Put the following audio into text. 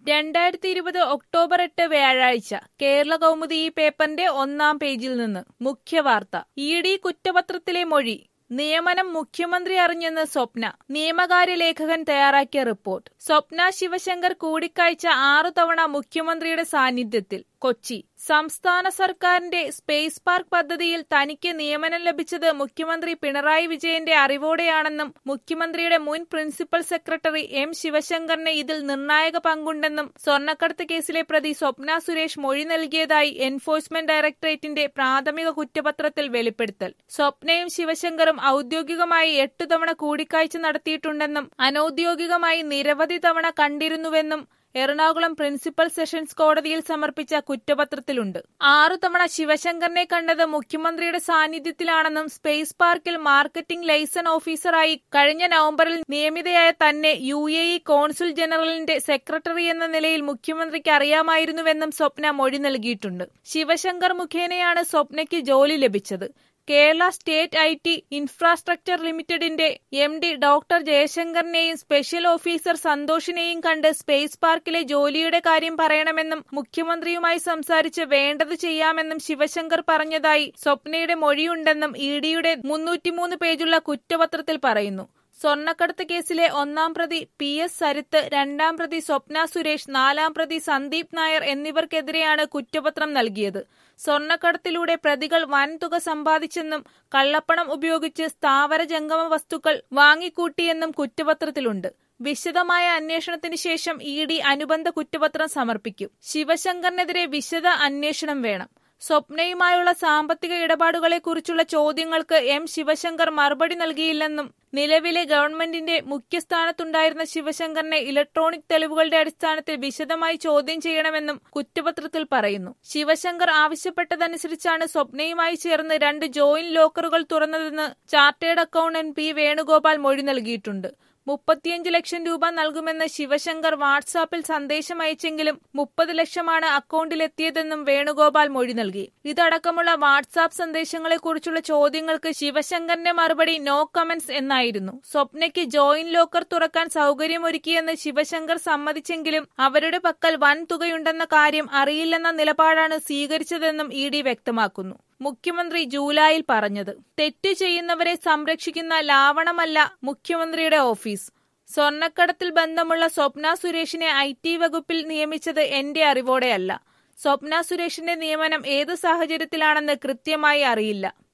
രണ്ടായിരത്തി ഇരുപത് ഒക്ടോബർ എട്ട് വ്യാഴാഴ്ച കേരള കൗമുദി ഈ പേപ്പറിന്റെ ഒന്നാം പേജിൽ നിന്ന് മുഖ്യവാർത്ത ഇ ഡി കുറ്റപത്രത്തിലെ മൊഴി നിയമനം മുഖ്യമന്ത്രി അറിഞ്ഞെന്ന് സ്വപ്ന നിയമകാര്യ ലേഖകൻ തയ്യാറാക്കിയ റിപ്പോർട്ട് സ്വപ്ന ശിവശങ്കർ കൂടിക്കാഴ്ച ആറു തവണ മുഖ്യമന്ത്രിയുടെ സാന്നിധ്യത്തിൽ കൊച്ചി സംസ്ഥാന സർക്കാരിന്റെ സ്പേസ് പാർക്ക് പദ്ധതിയിൽ തനിക്ക് നിയമനം ലഭിച്ചത് മുഖ്യമന്ത്രി പിണറായി വിജയന്റെ അറിവോടെയാണെന്നും മുഖ്യമന്ത്രിയുടെ മുൻ പ്രിൻസിപ്പൽ സെക്രട്ടറി എം ശിവശങ്കറിന് ഇതിൽ നിർണായക പങ്കുണ്ടെന്നും സ്വർണ്ണക്കടത്ത് കേസിലെ പ്രതി സ്വപ്ന സുരേഷ് മൊഴി നൽകിയതായി എൻഫോഴ്സ്മെന്റ് ഡയറക്ടറേറ്റിന്റെ പ്രാഥമിക കുറ്റപത്രത്തിൽ വെളിപ്പെടുത്തൽ സ്വപ്നയും ശിവശങ്കറും ഔദ്യോഗികമായി എട്ടു തവണ കൂടിക്കാഴ്ച നടത്തിയിട്ടുണ്ടെന്നും അനൌദ്യോഗികമായി നിരവധി തവണ കണ്ടിരുന്നുവെന്നും എറണാകുളം പ്രിൻസിപ്പൽ സെഷൻസ് കോടതിയിൽ സമർപ്പിച്ച കുറ്റപത്രത്തിലുണ്ട് ആറു തവണ ശിവശങ്കറിനെ കണ്ടത് മുഖ്യമന്ത്രിയുടെ സാന്നിധ്യത്തിലാണെന്നും സ്പേസ് പാർക്കിൽ മാർക്കറ്റിംഗ് ലൈസൺ ഓഫീസറായി കഴിഞ്ഞ നവംബറിൽ നിയമിതയായ തന്നെ യു എ ഇ കോൺസുൽ ജനറലിന്റെ സെക്രട്ടറി എന്ന നിലയിൽ മുഖ്യമന്ത്രിക്ക് അറിയാമായിരുന്നുവെന്നും സ്വപ്ന മൊഴി നൽകിയിട്ടുണ്ട് ശിവശങ്കർ മുഖേനയാണ് സ്വപ്നയ്ക്ക് ജോലി ലഭിച്ചത് Kerala state I T infrastructure ലിമിറ്റഡിന്റെ എം ഡി ഡോക്ടർ ജയശങ്കറിനെയും സ്പെഷ്യൽ ഓഫീസർ സന്തോഷിനെയും കണ്ട് സ്പേസ് പാർക്കിലെ ജോലിയുടെ കാര്യം പറയണമെന്നും മുഖ്യമന്ത്രിയുമായി സംസാരിച്ച് വേണ്ടത് ചെയ്യാമെന്നും ശിവശങ്കർ പറഞ്ഞതായി സ്വപ്നയുടെ മൊഴിയുണ്ടെന്നും ഇ ഡിയുടെ മുന്നൂറ്റിമൂന്ന് പേജുള്ള കുറ്റപത്രത്തിൽ പറയുന്നു സ്വർണ്ണക്കടത്ത് കേസിലെ ഒന്നാം പ്രതി പി എസ് സരിത്ത് രണ്ടാം പ്രതി സ്വപ്ന സുരേഷ് നാലാം പ്രതി സന്ദീപ് നായർ എന്നിവർക്കെതിരെയാണ് കുറ്റപത്രം നൽകിയത് സ്വർണ്ണക്കടത്തിലൂടെ പ്രതികൾ വൻതുക സമ്പാദിച്ചെന്നും കള്ളപ്പണം ഉപയോഗിച്ച് സ്ഥാവര ജംഗമ വസ്തുക്കൾ വാങ്ങിക്കൂട്ടിയെന്നും കുറ്റപത്രത്തിലുണ്ട് വിശദമായ അന്വേഷണത്തിന് ശേഷം ഇ ഡി അനുബന്ധ കുറ്റപത്രം സമർപ്പിക്കും ശിവശങ്കറിനെതിരെ വിശദ അന്വേഷണം വേണം സ്വപ്നയുമായുള്ള സാമ്പത്തിക ഇടപാടുകളെക്കുറിച്ചുള്ള ചോദ്യങ്ങൾക്ക് എം ശിവശങ്കർ മറുപടി നൽകിയില്ലെന്നും നിലവിലെ ഗവൺമെന്റിന്റെ മുഖ്യസ്ഥാനത്തുണ്ടായിരുന്ന ശിവശങ്കറിനെ ഇലക്ട്രോണിക് തെളിവുകളുടെ അടിസ്ഥാനത്തിൽ വിശദമായി ചോദ്യം ചെയ്യണമെന്നും കുറ്റപത്രത്തിൽ പറയുന്നു ശിവശങ്കർ ആവശ്യപ്പെട്ടതനുസരിച്ചാണ് സ്വപ്നയുമായി ചേർന്ന് രണ്ട് ജോയിന്റ് ലോക്കറുകൾ തുറന്നതെന്ന് ചാർട്ടേഡ് അക്കൌണ്ടന്റ് പി വേണുഗോപാൽ മൊഴി നൽകിയിട്ടുണ്ട് മുപ്പത്തിയഞ്ച് ലക്ഷം രൂപ നൽകുമെന്ന് ശിവശങ്കർ വാട്സാപ്പിൽ സന്ദേശം അയച്ചെങ്കിലും മുപ്പത് ലക്ഷമാണ് അക്കൌണ്ടിലെത്തിയതെന്നും വേണുഗോപാൽ മൊഴി നൽകി ഇതടക്കമുള്ള വാട്സാപ്പ് സന്ദേശങ്ങളെക്കുറിച്ചുള്ള ചോദ്യങ്ങൾക്ക് ശിവശങ്കറിന്റെ മറുപടി നോ കമന്റ്സ് എന്നായിരുന്നു സ്വപ്നയ്ക്ക് ജോയിന്റ് ലോക്കർ തുറക്കാൻ സൗകര്യമൊരുക്കിയെന്ന് ശിവശങ്കർ സമ്മതിച്ചെങ്കിലും അവരുടെ പക്കൽ വൻ തുകയുണ്ടെന്ന കാര്യം അറിയില്ലെന്ന നിലപാടാണ് സ്വീകരിച്ചതെന്നും ഇ ഡി വ്യക്തമാക്കുന്നു മുഖ്യമന്ത്രി ജൂലൈയിൽ പറഞ്ഞത് തെറ്റു ചെയ്യുന്നവരെ സംരക്ഷിക്കുന്ന ലാവണമല്ല മുഖ്യമന്ത്രിയുടെ ഓഫീസ് സ്വർണ്ണക്കടത്തിൽ ബന്ധമുള്ള സ്വപ്ന സുരേഷിനെ ഐ ടി വകുപ്പിൽ നിയമിച്ചത് എന്റെ അറിവോടെയല്ല സ്വപ്ന സുരേഷിന്റെ നിയമനം ഏതു സാഹചര്യത്തിലാണെന്ന് കൃത്യമായി അറിയില്ല